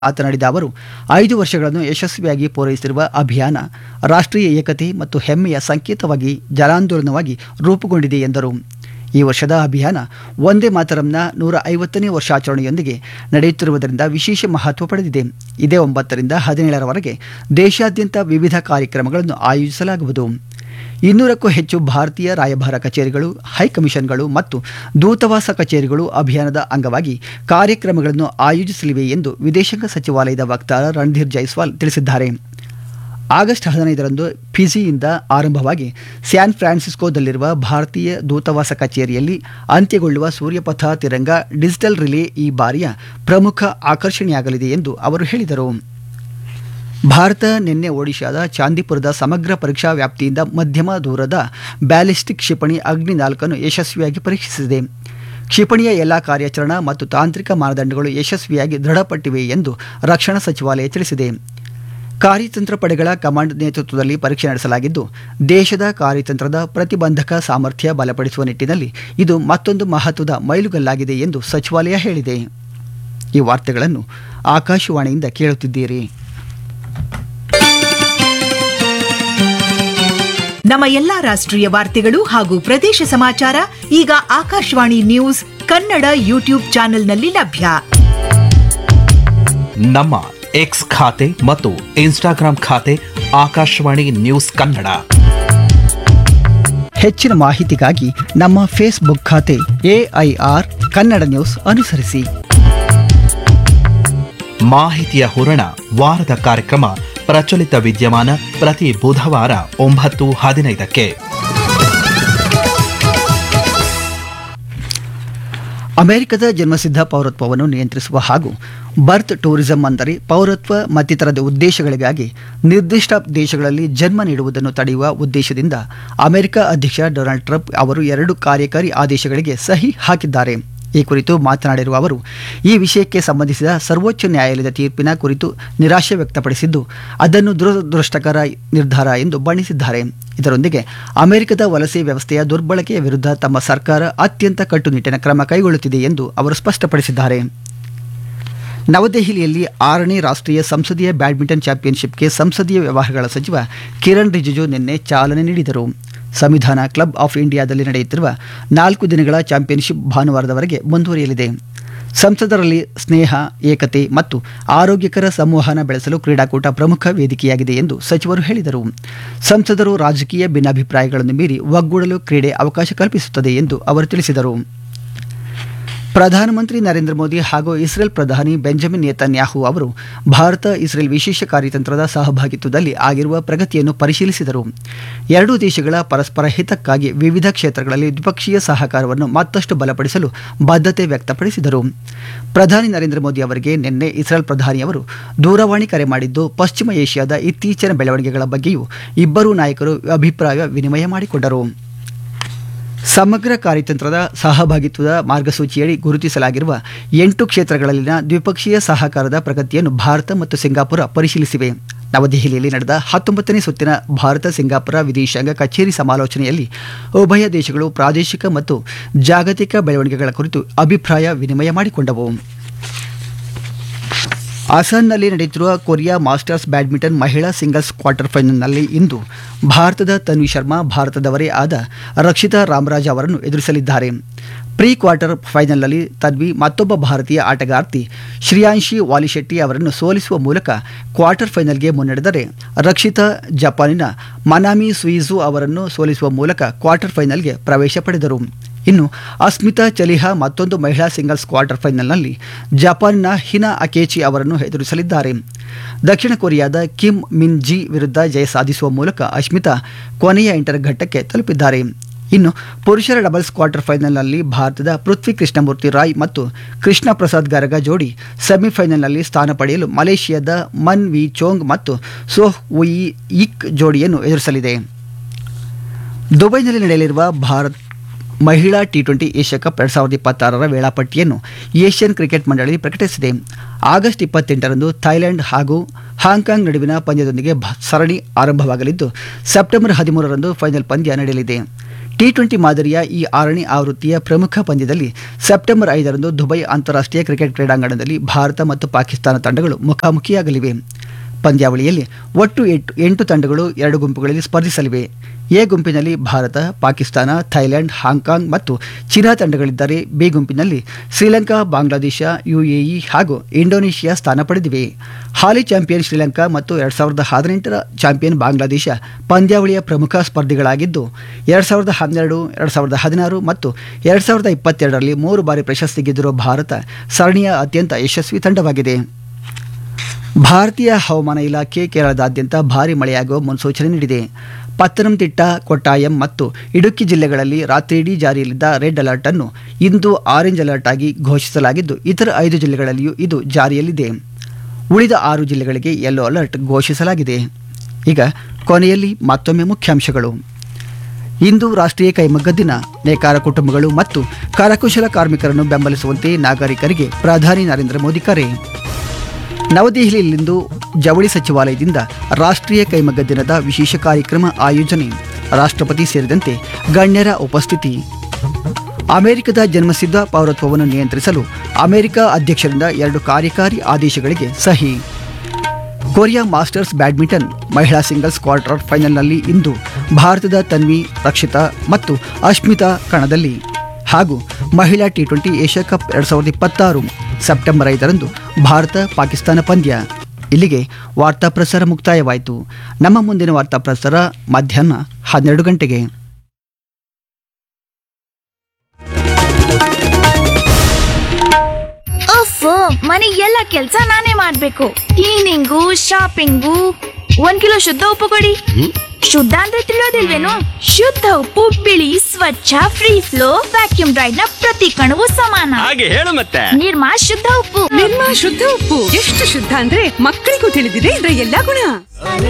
ಮಾತನಾಡಿದ ಅವರು ಐದು ವರ್ಷಗಳನ್ನು ಯಶಸ್ವಿಯಾಗಿ ಪೂರೈಸಿರುವ ಅಭಿಯಾನ ರಾಷ್ಟ್ರೀಯ ಏಕತೆ ಮತ್ತು ಹೆಮ್ಮೆಯ ಸಂಕೇತವಾಗಿ ಜಲಾಂದೋಲನವಾಗಿ ರೂಪುಗೊಂಡಿದೆ ಎಂದರು ಈ ವರ್ಷದ ಅಭಿಯಾನ ಒಂದೇ ಮಾತರಂನ ನೂರ ಐವತ್ತನೇ ವರ್ಷಾಚರಣೆಯೊಂದಿಗೆ ನಡೆಯುತ್ತಿರುವುದರಿಂದ ವಿಶೇಷ ಮಹತ್ವ ಪಡೆದಿದೆ ಇದೇ ಒಂಬತ್ತರಿಂದ ಹದಿನೇಳರವರೆಗೆ ದೇಶಾದ್ಯಂತ ವಿವಿಧ ಕಾರ್ಯಕ್ರಮಗಳನ್ನು ಆಯೋಜಿಸಲಾಗುವುದು ಇನ್ನೂರಕ್ಕೂ ಹೆಚ್ಚು ಭಾರತೀಯ ರಾಯಭಾರ ಕಚೇರಿಗಳು ಹೈಕಮಿಷನ್ಗಳು ಮತ್ತು ದೂತಾವಾಸ ಕಚೇರಿಗಳು ಅಭಿಯಾನದ ಅಂಗವಾಗಿ ಕಾರ್ಯಕ್ರಮಗಳನ್ನು ಆಯೋಜಿಸಲಿವೆ ಎಂದು ವಿದೇಶಾಂಗ ಸಚಿವಾಲಯದ ವಕ್ತಾರ ರಣಧೀರ್ ಜೈಸ್ವಾಲ್ ತಿಳಿಸಿದ್ದಾರೆ ಆಗಸ್ಟ್ ಹದಿನೈದರಂದು ಫಿಜಿಯಿಂದ ಆರಂಭವಾಗಿ ಸ್ಯಾನ್ ಫ್ರಾನ್ಸಿಸ್ಕೋದಲ್ಲಿರುವ ಭಾರತೀಯ ದೂತಾವಾಸ ಕಚೇರಿಯಲ್ಲಿ ಅಂತ್ಯಗೊಳ್ಳುವ ಸೂರ್ಯಪಥ ತಿರಂಗ ಡಿಜಿಟಲ್ ರಿಲೇ ಈ ಬಾರಿಯ ಪ್ರಮುಖ ಆಕರ್ಷಣೆಯಾಗಲಿದೆ ಎಂದು ಅವರು ಹೇಳಿದರು ಭಾರತ ನಿನ್ನೆ ಒಡಿಶಾದ ಚಾಂದಿಪುರದ ಸಮಗ್ರ ಪರೀಕ್ಷಾ ವ್ಯಾಪ್ತಿಯಿಂದ ಮಧ್ಯಮ ದೂರದ ಬ್ಯಾಲಿಸ್ಟಿಕ್ ಕ್ಷಿಪಣಿ ಅಗ್ನಿ ನಾಲ್ಕನ್ನು ಯಶಸ್ವಿಯಾಗಿ ಪರೀಕ್ಷಿಸಿದೆ ಕ್ಷಿಪಣಿಯ ಎಲ್ಲಾ ಕಾರ್ಯಾಚರಣಾ ಮತ್ತು ತಾಂತ್ರಿಕ ಮಾನದಂಡಗಳು ಯಶಸ್ವಿಯಾಗಿ ದೃಢಪಟ್ಟಿವೆ ಎಂದು ರಕ್ಷಣಾ ಸಚಿವಾಲಯ ತಿಳಿಸಿದೆ ಕಾರ್ಯತಂತ್ರ ಪಡೆಗಳ ಕಮಾಂಡ್ ನೇತೃತ್ವದಲ್ಲಿ ಪರೀಕ್ಷೆ ನಡೆಸಲಾಗಿದ್ದು ದೇಶದ ಕಾರ್ಯತಂತ್ರದ ಪ್ರತಿಬಂಧಕ ಸಾಮರ್ಥ್ಯ ಬಲಪಡಿಸುವ ನಿಟ್ಟಿನಲ್ಲಿ ಇದು ಮತ್ತೊಂದು ಮಹತ್ವದ ಮೈಲುಗಲ್ಲಾಗಿದೆ ಎಂದು ಸಚಿವಾಲಯ ಹೇಳಿದೆ ಈ ವಾರ್ತೆಗಳನ್ನು ಆಕಾಶವಾಣಿಯಿಂದ ಕೇಳುತ್ತಿದ್ದೀರಿ ನಮ್ಮ ಎಲ್ಲಾ ರಾಷ್ಟ್ರೀಯ ವಾರ್ತೆಗಳು ಹಾಗೂ ಪ್ರದೇಶ ಸಮಾಚಾರ ಈಗ ಆಕಾಶವಾಣಿ ನ್ಯೂಸ್ ಕನ್ನಡ ಯೂಟ್ಯೂಬ್ ಚಾನೆಲ್ನಲ್ಲಿ ಲಭ್ಯ ನಮ್ಮ ಎಕ್ಸ್ ಖಾತೆ ಮತ್ತು ಇನ್ಸ್ಟಾಗ್ರಾಂ ಖಾತೆ ಆಕಾಶವಾಣಿ ನ್ಯೂಸ್ ಕನ್ನಡ ಹೆಚ್ಚಿನ ಮಾಹಿತಿಗಾಗಿ ನಮ್ಮ ಫೇಸ್ಬುಕ್ ಖಾತೆ ಎಐಆರ್ ಕನ್ನಡ ನ್ಯೂಸ್ ಅನುಸರಿಸಿ ಮಾಹಿತಿಯ ಹೂರಣ ವಾರದ ಕಾರ್ಯಕ್ರಮ ಪ್ರಚಲಿತ ವಿದ್ಯಮಾನ ಪ್ರತಿ ಬುಧವಾರ ಒಂಬತ್ತು ಹದಿನೈದಕ್ಕೆ ಅಮೆರಿಕದ ಜನ್ಮಸಿದ್ಧ ಪೌರತ್ವವನ್ನು ನಿಯಂತ್ರಿಸುವ ಹಾಗೂ ಬರ್ತ್ ಟೂರಿಸಂ ಅಂದರೆ ಪೌರತ್ವ ಮತ್ತಿತರದ ಉದ್ದೇಶಗಳಿಗಾಗಿ ನಿರ್ದಿಷ್ಟ ದೇಶಗಳಲ್ಲಿ ಜನ್ಮ ನೀಡುವುದನ್ನು ತಡೆಯುವ ಉದ್ದೇಶದಿಂದ ಅಮೆರಿಕ ಅಧ್ಯಕ್ಷ ಡೊನಾಲ್ಡ್ ಟ್ರಂಪ್ ಅವರು ಎರಡು ಕಾರ್ಯಕಾರಿ ಆದೇಶಗಳಿಗೆ ಸಹಿ ಹಾಕಿದ್ದಾರೆ ಈ ಕುರಿತು ಮಾತನಾಡಿರುವ ಅವರು ಈ ವಿಷಯಕ್ಕೆ ಸಂಬಂಧಿಸಿದ ಸರ್ವೋಚ್ಚ ನ್ಯಾಯಾಲಯದ ತೀರ್ಪಿನ ಕುರಿತು ನಿರಾಶೆ ವ್ಯಕ್ತಪಡಿಸಿದ್ದು ಅದನ್ನು ದುರದೃಷ್ಟಕರ ನಿರ್ಧಾರ ಎಂದು ಬಣ್ಣಿಸಿದ್ದಾರೆ ಇದರೊಂದಿಗೆ ಅಮೆರಿಕದ ವಲಸೆ ವ್ಯವಸ್ಥೆಯ ದುರ್ಬಳಕೆಯ ವಿರುದ್ಧ ತಮ್ಮ ಸರ್ಕಾರ ಅತ್ಯಂತ ಕಟ್ಟುನಿಟ್ಟಿನ ಕ್ರಮ ಕೈಗೊಳ್ಳುತ್ತಿದೆ ಎಂದು ಅವರು ಸ್ಪಷ್ಟಪಡಿಸಿದ್ದಾರೆ ನವದೆಹಲಿಯಲ್ಲಿ ಆರನೇ ರಾಷ್ಟ್ರೀಯ ಸಂಸದೀಯ ಬ್ಯಾಡ್ಮಿಂಟನ್ ಚಾಂಪಿಯನ್ಶಿಪ್ಗೆ ಸಂಸದೀಯ ವ್ಯವಹಾರಗಳ ಸಚಿವ ಕಿರಣ್ ರಿಜಿಜು ನಿನ್ನೆ ಚಾಲನೆ ನೀಡಿದರು ಸಂವಿಧಾನ ಕ್ಲಬ್ ಆಫ್ ಇಂಡಿಯಾದಲ್ಲಿ ನಡೆಯುತ್ತಿರುವ ನಾಲ್ಕು ದಿನಗಳ ಚಾಂಪಿಯನ್ಶಿಪ್ ಭಾನುವಾರದವರೆಗೆ ಮುಂದುವರಿಯಲಿದೆ ಸಂಸದರಲ್ಲಿ ಸ್ನೇಹ ಏಕತೆ ಮತ್ತು ಆರೋಗ್ಯಕರ ಸಂವಹನ ಬೆಳೆಸಲು ಕ್ರೀಡಾಕೂಟ ಪ್ರಮುಖ ವೇದಿಕೆಯಾಗಿದೆ ಎಂದು ಸಚಿವರು ಹೇಳಿದರು ಸಂಸದರು ರಾಜಕೀಯ ಭಿನ್ನಾಭಿಪ್ರಾಯಗಳನ್ನು ಮೀರಿ ಒಗ್ಗೂಡಲು ಕ್ರೀಡೆ ಅವಕಾಶ ಕಲ್ಪಿಸುತ್ತದೆ ಎಂದು ಅವರು ತಿಳಿಸಿದರು ಪ್ರಧಾನಮಂತ್ರಿ ನರೇಂದ್ರ ಮೋದಿ ಹಾಗೂ ಇಸ್ರೇಲ್ ಪ್ರಧಾನಿ ಬೆಂಜಮಿನ್ ನೇತನ್ಯಾಹು ಅವರು ಭಾರತ ಇಸ್ರೇಲ್ ವಿಶೇಷ ಕಾರ್ಯತಂತ್ರದ ಸಹಭಾಗಿತ್ವದಲ್ಲಿ ಆಗಿರುವ ಪ್ರಗತಿಯನ್ನು ಪರಿಶೀಲಿಸಿದರು ಎರಡೂ ದೇಶಗಳ ಪರಸ್ಪರ ಹಿತಕ್ಕಾಗಿ ವಿವಿಧ ಕ್ಷೇತ್ರಗಳಲ್ಲಿ ದ್ವಿಪಕ್ಷೀಯ ಸಹಕಾರವನ್ನು ಮತ್ತಷ್ಟು ಬಲಪಡಿಸಲು ಬದ್ಧತೆ ವ್ಯಕ್ತಪಡಿಸಿದರು ಪ್ರಧಾನಿ ನರೇಂದ್ರ ಮೋದಿ ಅವರಿಗೆ ನಿನ್ನೆ ಇಸ್ರೇಲ್ ಪ್ರಧಾನಿಯವರು ದೂರವಾಣಿ ಕರೆ ಮಾಡಿದ್ದು ಪಶ್ಚಿಮ ಏಷ್ಯಾದ ಇತ್ತೀಚಿನ ಬೆಳವಣಿಗೆಗಳ ಬಗ್ಗೆಯೂ ಇಬ್ಬರೂ ನಾಯಕರು ಅಭಿಪ್ರಾಯ ವಿನಿಮಯ ಮಾಡಿಕೊಂಡರು ಸಮಗ್ರ ಕಾರ್ಯತಂತ್ರದ ಸಹಭಾಗಿತ್ವದ ಮಾರ್ಗಸೂಚಿಯಡಿ ಗುರುತಿಸಲಾಗಿರುವ ಎಂಟು ಕ್ಷೇತ್ರಗಳಲ್ಲಿನ ದ್ವಿಪಕ್ಷೀಯ ಸಹಕಾರದ ಪ್ರಗತಿಯನ್ನು ಭಾರತ ಮತ್ತು ಸಿಂಗಾಪುರ ಪರಿಶೀಲಿಸಿವೆ ನವದೆಹಲಿಯಲ್ಲಿ ನಡೆದ ಹತ್ತೊಂಬತ್ತನೇ ಸುತ್ತಿನ ಭಾರತ ಸಿಂಗಾಪುರ ವಿದೇಶಾಂಗ ಕಚೇರಿ ಸಮಾಲೋಚನೆಯಲ್ಲಿ ಉಭಯ ದೇಶಗಳು ಪ್ರಾದೇಶಿಕ ಮತ್ತು ಜಾಗತಿಕ ಬೆಳವಣಿಗೆಗಳ ಕುರಿತು ಅಭಿಪ್ರಾಯ ವಿನಿಮಯ ಮಾಡಿಕೊಂಡವು ಅಸ್ಸಾಂನಲ್ಲಿ ನಡೆಯುತ್ತಿರುವ ಕೊರಿಯಾ ಮಾಸ್ಟರ್ಸ್ ಬ್ಯಾಡ್ಮಿಂಟನ್ ಮಹಿಳಾ ಸಿಂಗಲ್ಸ್ ಕ್ವಾರ್ಟರ್ ಫೈನಲ್ನಲ್ಲಿ ಇಂದು ಭಾರತದ ತನ್ವಿ ಶರ್ಮಾ ಭಾರತದವರೇ ಆದ ರಕ್ಷಿತಾ ರಾಮರಾಜ್ ಅವರನ್ನು ಎದುರಿಸಲಿದ್ದಾರೆ ಪ್ರೀ ಕ್ವಾರ್ಟರ್ ಫೈನಲ್ನಲ್ಲಿ ತನ್ವಿ ಮತ್ತೊಬ್ಬ ಭಾರತೀಯ ಆಟಗಾರ್ತಿ ಶ್ರೇಯಾಂಶಿ ವಾಲಿಶೆಟ್ಟಿ ಅವರನ್ನು ಸೋಲಿಸುವ ಮೂಲಕ ಕ್ವಾರ್ಟರ್ ಫೈನಲ್ಗೆ ಮುನ್ನಡೆದರೆ ರಕ್ಷಿತಾ ಜಪಾನಿನ ಮನಾಮಿ ಸುಯಿಜು ಅವರನ್ನು ಸೋಲಿಸುವ ಮೂಲಕ ಕ್ವಾರ್ಟರ್ ಫೈನಲ್ಗೆ ಪ್ರವೇಶ ಪಡೆದರು ಇನ್ನು ಅಸ್ಮಿತಾ ಚಲಿಹಾ ಮತ್ತೊಂದು ಮಹಿಳಾ ಸಿಂಗಲ್ಸ್ ಕ್ವಾರ್ಟರ್ ಫೈನಲ್ನಲ್ಲಿ ಜಪಾನ್ನ ಹಿನಾ ಅಕೇಚಿ ಅವರನ್ನು ಎದುರಿಸಲಿದ್ದಾರೆ ದಕ್ಷಿಣ ಕೊರಿಯಾದ ಕಿಮ್ ಮಿನ್ ಜಿ ವಿರುದ್ಧ ಜಯ ಸಾಧಿಸುವ ಮೂಲಕ ಅಸ್ಮಿತಾ ಕೊನೆಯ ಎಂಟರ ಘಟ್ಟಕ್ಕೆ ತಲುಪಿದ್ದಾರೆ ಇನ್ನು ಪುರುಷರ ಡಬಲ್ಸ್ ಕ್ವಾರ್ಟರ್ ಫೈನಲ್ನಲ್ಲಿ ಭಾರತದ ಪೃಥ್ವಿ ಕೃಷ್ಣಮೂರ್ತಿ ರಾಯ್ ಮತ್ತು ಕೃಷ್ಣ ಪ್ರಸಾದ್ ಗರಗ ಜೋಡಿ ಸೆಮಿಫೈನಲ್ನಲ್ಲಿ ಸ್ಥಾನ ಪಡೆಯಲು ಮಲೇಷಿಯಾದ ಮನ್ ವಿ ಚೋಂಗ್ ಮತ್ತು ಸೋಹ್ ಉಯಿ ಇಕ್ ಜೋಡಿಯನ್ನು ಎದುರಿಸಲಿದೆ ದುಬೈನಲ್ಲಿ ನಡೆಯಲಿರುವ ಭಾರತ್ ಮಹಿಳಾ ಟಿ ಟ್ವೆಂಟಿ ಏಷ್ಯಾ ಕಪ್ ಎರಡು ಸಾವಿರದ ಇಪ್ಪತ್ತಾರರ ವೇಳಾಪಟ್ಟಿಯನ್ನು ಏಷ್ಯನ್ ಕ್ರಿಕೆಟ್ ಮಂಡಳಿ ಪ್ರಕಟಿಸಿದೆ ಆಗಸ್ಟ್ ಇಪ್ಪತ್ತೆಂಟರಂದು ಥೈಲ್ಯಾಂಡ್ ಹಾಗೂ ಹಾಂಗ್ಕಾಂಗ್ ನಡುವಿನ ಪಂದ್ಯದೊಂದಿಗೆ ಭ- ಸರಣಿ ಆರಂಭವಾಗಲಿದ್ದು ಸೆಪ್ಟೆಂಬರ್ ಹದಿಮೂರರಂದು ಫೈನಲ್ ಪಂದ್ಯ ನಡೆಯಲಿದೆ ಟಿ ಟ್ವೆಂಟಿ ಮಾದರಿಯ ಈ ಆರನೇ ಆವೃತ್ತಿಯ ಪ್ರಮುಖ ಪಂದ್ಯದಲ್ಲಿ ಸೆಪ್ಟೆಂಬರ್ ಐದರಂದು ದುಬೈ ಅಂತಾರಾಷ್ಟ್ರೀಯ ಕ್ರಿಕೆಟ್ ಕ್ರೀಡಾಂಗಣದಲ್ಲಿ ಭಾರತ ಮತ್ತು ಪಾಕಿಸ್ತಾನ ತಂಡಗಳು ಮುಖಾಮುಖಿಯಾಗಲಿವೆ ಪಂದ್ಯಾವಳಿಯಲ್ಲಿ ಒಟ್ಟು ಎಂಟು ಎಂಟು ತಂಡಗಳು ಎರಡು ಗುಂಪುಗಳಲ್ಲಿ ಸ್ಪರ್ಧಿಸಲಿವೆ ಎ ಗುಂಪಿನಲ್ಲಿ ಭಾರತ ಪಾಕಿಸ್ತಾನ ಥೈಲ್ಯಾಂಡ್ ಹಾಂಗ್ಕಾಂಗ್ ಮತ್ತು ಚೀನಾ ತಂಡಗಳಿದ್ದರೆ ಬಿ ಗುಂಪಿನಲ್ಲಿ ಶ್ರೀಲಂಕಾ ಬಾಂಗ್ಲಾದೇಶ ಯುಎಇ ಹಾಗೂ ಇಂಡೋನೇಷಿಯಾ ಸ್ಥಾನ ಪಡೆದಿವೆ ಹಾಲಿ ಚಾಂಪಿಯನ್ ಶ್ರೀಲಂಕಾ ಮತ್ತು ಎರಡು ಸಾವಿರದ ಹದಿನೆಂಟರ ಚಾಂಪಿಯನ್ ಬಾಂಗ್ಲಾದೇಶ ಪಂದ್ಯಾವಳಿಯ ಪ್ರಮುಖ ಸ್ಪರ್ಧಿಗಳಾಗಿದ್ದು ಎರಡು ಸಾವಿರದ ಹನ್ನೆರಡು ಎರಡು ಸಾವಿರದ ಹದಿನಾರು ಮತ್ತು ಎರಡು ಸಾವಿರದ ಇಪ್ಪತ್ತೆರಡರಲ್ಲಿ ಮೂರು ಬಾರಿ ಪ್ರಶಸ್ತಿ ಗೆದ್ದಿರುವ ಭಾರತ ಸರಣಿಯ ಅತ್ಯಂತ ಯಶಸ್ವಿ ತಂಡವಾಗಿದೆ ಭಾರತೀಯ ಹವಾಮಾನ ಇಲಾಖೆ ಕೇರಳದಾದ್ಯಂತ ಭಾರಿ ಮಳೆಯಾಗುವ ಮುನ್ಸೂಚನೆ ನೀಡಿದೆ ಪತ್ತನಂತಿಟ್ಟ ಕೊಟ್ಟಾಯಂ ಮತ್ತು ಇಡುಕ್ಕಿ ಜಿಲ್ಲೆಗಳಲ್ಲಿ ರಾತ್ರಿಯಿಡೀ ಜಾರಿಯಲ್ಲಿದ್ದ ರೆಡ್ ಅಲರ್ಟ್ ಅನ್ನು ಇಂದು ಆರೆಂಜ್ ಅಲರ್ಟ್ ಆಗಿ ಘೋಷಿಸಲಾಗಿದ್ದು ಇತರ ಐದು ಜಿಲ್ಲೆಗಳಲ್ಲಿಯೂ ಇದು ಜಾರಿಯಲ್ಲಿದೆ ಉಳಿದ ಆರು ಜಿಲ್ಲೆಗಳಿಗೆ ಯೆಲ್ಲೋ ಅಲರ್ಟ್ ಘೋಷಿಸಲಾಗಿದೆ ಈಗ ಕೊನೆಯಲ್ಲಿ ಮತ್ತೊಮ್ಮೆ ಮುಖ್ಯಾಂಶಗಳು ಇಂದು ರಾಷ್ಟ್ರೀಯ ಕೈಮಗ್ಗ ದಿನ ನೇಕಾರ ಕುಟುಂಬಗಳು ಮತ್ತು ಕರಕುಶಲ ಕಾರ್ಮಿಕರನ್ನು ಬೆಂಬಲಿಸುವಂತೆ ನಾಗರಿಕರಿಗೆ ಪ್ರಧಾನಿ ನರೇಂದ್ರ ಮೋದಿ ಕರೆ ನವದೆಹಲಿಯಲ್ಲಿಂದು ಜವಳಿ ಸಚಿವಾಲಯದಿಂದ ರಾಷ್ಟ್ರೀಯ ಕೈಮಗ್ಗ ದಿನದ ವಿಶೇಷ ಕಾರ್ಯಕ್ರಮ ಆಯೋಜನೆ ರಾಷ್ಟ್ರಪತಿ ಸೇರಿದಂತೆ ಗಣ್ಯರ ಉಪಸ್ಥಿತಿ ಅಮೆರಿಕದ ಜನ್ಮಸಿದ್ಧ ಪೌರತ್ವವನ್ನು ನಿಯಂತ್ರಿಸಲು ಅಮೆರಿಕ ಅಧ್ಯಕ್ಷರಿಂದ ಎರಡು ಕಾರ್ಯಕಾರಿ ಆದೇಶಗಳಿಗೆ ಸಹಿ ಕೊರಿಯಾ ಮಾಸ್ಟರ್ಸ್ ಬ್ಯಾಡ್ಮಿಂಟನ್ ಮಹಿಳಾ ಸಿಂಗಲ್ಸ್ ಕ್ವಾರ್ಟರ್ ಫೈನಲ್ನಲ್ಲಿ ಇಂದು ಭಾರತದ ತನ್ವಿ ರಕ್ಷಿತಾ ಮತ್ತು ಅಶ್ಮಿತಾ ಕಣದಲ್ಲಿ ಹಾಗೂ ಮಹಿಳಾ ಟಿ ಟ್ವೆಂಟಿ ಏಷ್ಯಾ ಕಪ್ ಎರಡು ಸಾವಿರದ ಇಪ್ಪತ್ತಾರು ಸೆಪ್ಟೆಂಬರ್ ಐದರಂದು ಭಾರತ ಪಾಕಿಸ್ತಾನ ಪಂದ್ಯ ಇಲ್ಲಿಗೆ ವಾರ್ತಾ ಪ್ರಸಾರ ಮುಕ್ತಾಯವಾಯಿತು ನಮ್ಮ ಮುಂದಿನ ವಾರ್ತಾ ಪ್ರಸಾರ ಮಧ್ಯಾಹ್ನ ಹನ್ನೆರಡು ಗಂಟೆಗೆ ಅಫ್ ಮನೆ ಎಲ್ಲ ಕೆಲ್ಸ ನಾನೇ ಮಾಡ್ಬೇಕು ಕ್ಲೀನಿಂಗು ಶಾಪಿಂಗು ಒಂದ್ ಕಿಲೋ ಶುದ್ಧ ಉಪ್ಪು ಕೊಡಿ ಶುದ್ಧ ಅಂದ್ರೆ ತಿಳಿಯೋದಿಲ್ವೇನು ಶುದ್ಧ ಉಪ್ಪು ಬಿಳಿ ಸ್ವಚ್ಛ ಫ್ರೀ ಫ್ಲೋ ವ್ಯಾಕ್ಯೂಮ್ ಡ್ರೈಡ್ ನ ಪ್ರತಿ ಕಣವು ಸಮಾನ ಹಾಗೆ ಹೇಳು ಮತ್ತೆ ನಿರ್ಮಾ ಶುದ್ಧ ಉಪ್ಪು ನಿರ್ಮಾ ಶುದ್ಧ ಉಪ್ಪು ಎಷ್ಟು ಶುದ್ಧ ಅಂದ್ರೆ ಮಕ್ಕಳಿಗೂ ತಿಳಿದಿದೆ ಇದರ ಎಲ್ಲಾ ಗುಣ